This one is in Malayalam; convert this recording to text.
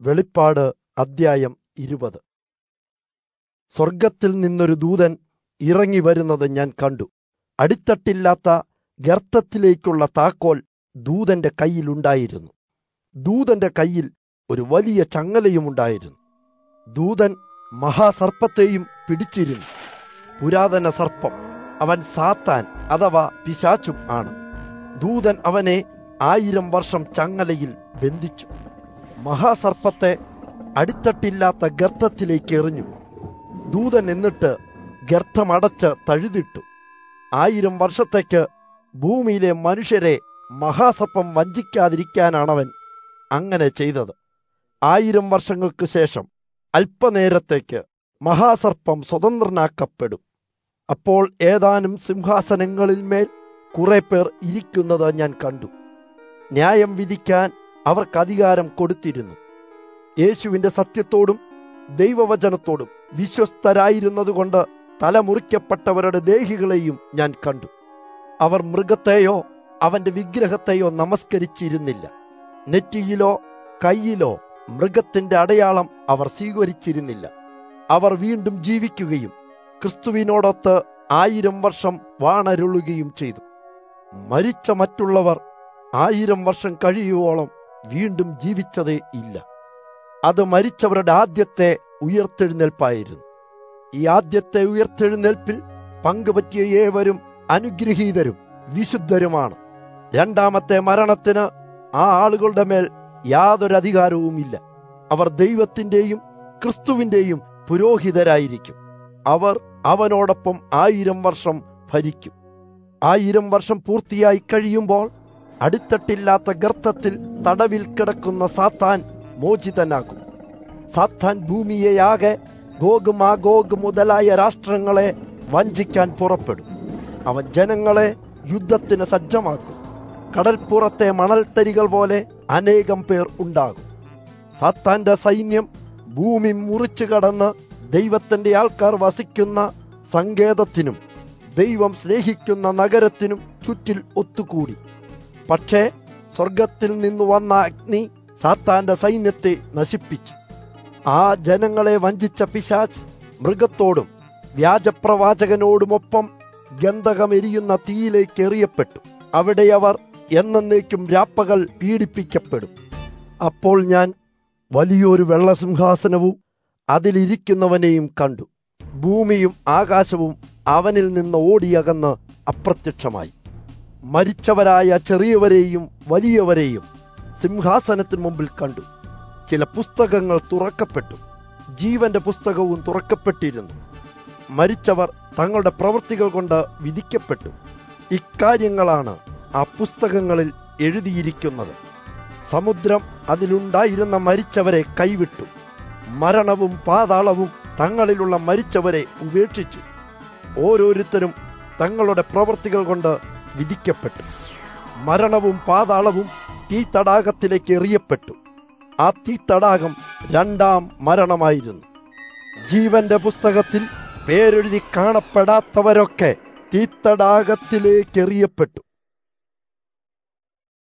വെളിപ്പാട് അദ്ധ്യായം ഇരുപത് സ്വർഗത്തിൽ നിന്നൊരു ദൂതൻ ഇറങ്ങി വരുന്നത് ഞാൻ കണ്ടു അടിത്തട്ടില്ലാത്ത ഗർത്തത്തിലേക്കുള്ള താക്കോൽ ദൂതന്റെ കയ്യിലുണ്ടായിരുന്നു ദൂതന്റെ കയ്യിൽ ഒരു വലിയ ചങ്ങലയുമുണ്ടായിരുന്നു ദൂതൻ മഹാസർപ്പത്തെയും പിടിച്ചിരുന്നു പുരാതന സർപ്പം അവൻ സാത്താൻ അഥവാ പിശാച്ചും ആണ് ദൂതൻ അവനെ ആയിരം വർഷം ചങ്ങലയിൽ ബന്ധിച്ചു മഹാസർപ്പത്തെ അടിത്തട്ടില്ലാത്ത ഗർത്തത്തിലേക്ക് എറിഞ്ഞു ദൂതൻ എന്നിട്ട് ഗർത്തമടച്ച് തഴുതിട്ടു ആയിരം വർഷത്തേക്ക് ഭൂമിയിലെ മനുഷ്യരെ മഹാസർപ്പം വഞ്ചിക്കാതിരിക്കാനാണവൻ അങ്ങനെ ചെയ്തത് ആയിരം വർഷങ്ങൾക്ക് ശേഷം അല്പനേരത്തേക്ക് മഹാസർപ്പം സ്വതന്ത്രനാക്കപ്പെടും അപ്പോൾ ഏതാനും സിംഹാസനങ്ങളിൽ മേൽ കുറെ പേർ ഇരിക്കുന്നത് ഞാൻ കണ്ടു ന്യായം വിധിക്കാൻ അവർക്ക് അധികാരം കൊടുത്തിരുന്നു യേശുവിന്റെ സത്യത്തോടും ദൈവവചനത്തോടും വിശ്വസ്തരായിരുന്നതുകൊണ്ട് തലമുറിക്കപ്പെട്ടവരുടെ ദേഹികളെയും ഞാൻ കണ്ടു അവർ മൃഗത്തെയോ അവന്റെ വിഗ്രഹത്തെയോ നമസ്കരിച്ചിരുന്നില്ല നെറ്റിയിലോ കയ്യിലോ മൃഗത്തിന്റെ അടയാളം അവർ സ്വീകരിച്ചിരുന്നില്ല അവർ വീണ്ടും ജീവിക്കുകയും ക്രിസ്തുവിനോടൊത്ത് ആയിരം വർഷം വാണരുളുകയും ചെയ്തു മരിച്ച മറ്റുള്ളവർ ആയിരം വർഷം കഴിയുവോളം വീണ്ടും ജീവിച്ചതേ ഇല്ല അത് മരിച്ചവരുടെ ആദ്യത്തെ ഉയർത്തെഴുന്നേൽപ്പായിരുന്നു ഈ ആദ്യത്തെ ഉയർത്തെഴുന്നേൽപ്പിൽ പങ്കുപറ്റിയ ഏവരും അനുഗ്രഹീതരും വിശുദ്ധരുമാണ് രണ്ടാമത്തെ മരണത്തിന് ആ ആളുകളുടെ മേൽ യാതൊരു അധികാരവുമില്ല അവർ ദൈവത്തിന്റെയും ക്രിസ്തുവിന്റെയും പുരോഹിതരായിരിക്കും അവർ അവനോടൊപ്പം ആയിരം വർഷം ഭരിക്കും ആയിരം വർഷം പൂർത്തിയായി കഴിയുമ്പോൾ അടിത്തട്ടില്ലാത്ത ഗർത്തത്തിൽ തടവിൽ കിടക്കുന്ന സാത്താൻ മോചിതനാകും സാത്താൻ ഭൂമിയെയാകെ ഗോഗ് മാഗോഗ് മുതലായ രാഷ്ട്രങ്ങളെ വഞ്ചിക്കാൻ പുറപ്പെടും അവൻ ജനങ്ങളെ യുദ്ധത്തിന് സജ്ജമാക്കും കടൽപ്പുറത്തെ മണൽത്തരികൾ പോലെ അനേകം പേർ ഉണ്ടാകും സാത്താന്റെ സൈന്യം ഭൂമി മുറിച്ചു കടന്ന് ദൈവത്തിന്റെ ആൾക്കാർ വസിക്കുന്ന സങ്കേതത്തിനും ദൈവം സ്നേഹിക്കുന്ന നഗരത്തിനും ചുറ്റിൽ ഒത്തുകൂടി പക്ഷേ സ്വർഗത്തിൽ നിന്നു വന്ന അഗ്നി സാത്താന്റെ സൈന്യത്തെ നശിപ്പിച്ചു ആ ജനങ്ങളെ വഞ്ചിച്ച പിശാച്ച് മൃഗത്തോടും വ്യാജപ്രവാചകനോടുമൊപ്പം ഗന്ധകമെരിയുന്ന തീയിലേക്ക് എറിയപ്പെട്ടു അവിടെ അവർ എന്നേക്കും രാപ്പകൽ പീഡിപ്പിക്കപ്പെടും അപ്പോൾ ഞാൻ വലിയൊരു വെള്ളസിംഹാസനവും അതിലിരിക്കുന്നവനെയും കണ്ടു ഭൂമിയും ആകാശവും അവനിൽ നിന്ന് ഓടിയകന്ന് അപ്രത്യക്ഷമായി മരിച്ചവരായ ചെറിയവരെയും വലിയവരെയും സിംഹാസനത്തിന് മുമ്പിൽ കണ്ടു ചില പുസ്തകങ്ങൾ തുറക്കപ്പെട്ടു ജീവന്റെ പുസ്തകവും തുറക്കപ്പെട്ടിരുന്നു മരിച്ചവർ തങ്ങളുടെ പ്രവൃത്തികൾ കൊണ്ട് വിധിക്കപ്പെട്ടു ഇക്കാര്യങ്ങളാണ് ആ പുസ്തകങ്ങളിൽ എഴുതിയിരിക്കുന്നത് സമുദ്രം അതിലുണ്ടായിരുന്ന മരിച്ചവരെ കൈവിട്ടു മരണവും പാതാളവും തങ്ങളിലുള്ള മരിച്ചവരെ ഉപേക്ഷിച്ചു ഓരോരുത്തരും തങ്ങളുടെ പ്രവൃത്തികൾ കൊണ്ട് വിധിക്കപ്പെട്ടു മരണവും പാതാളവും തീ തടാകത്തിലേക്ക് എറിയപ്പെട്ടു ആ തീ തടാകം രണ്ടാം മരണമായിരുന്നു ജീവന്റെ പുസ്തകത്തിൽ പേരെഴുതി കാണപ്പെടാത്തവരൊക്കെ തീത്തടാകത്തിലേക്ക് എറിയപ്പെട്ടു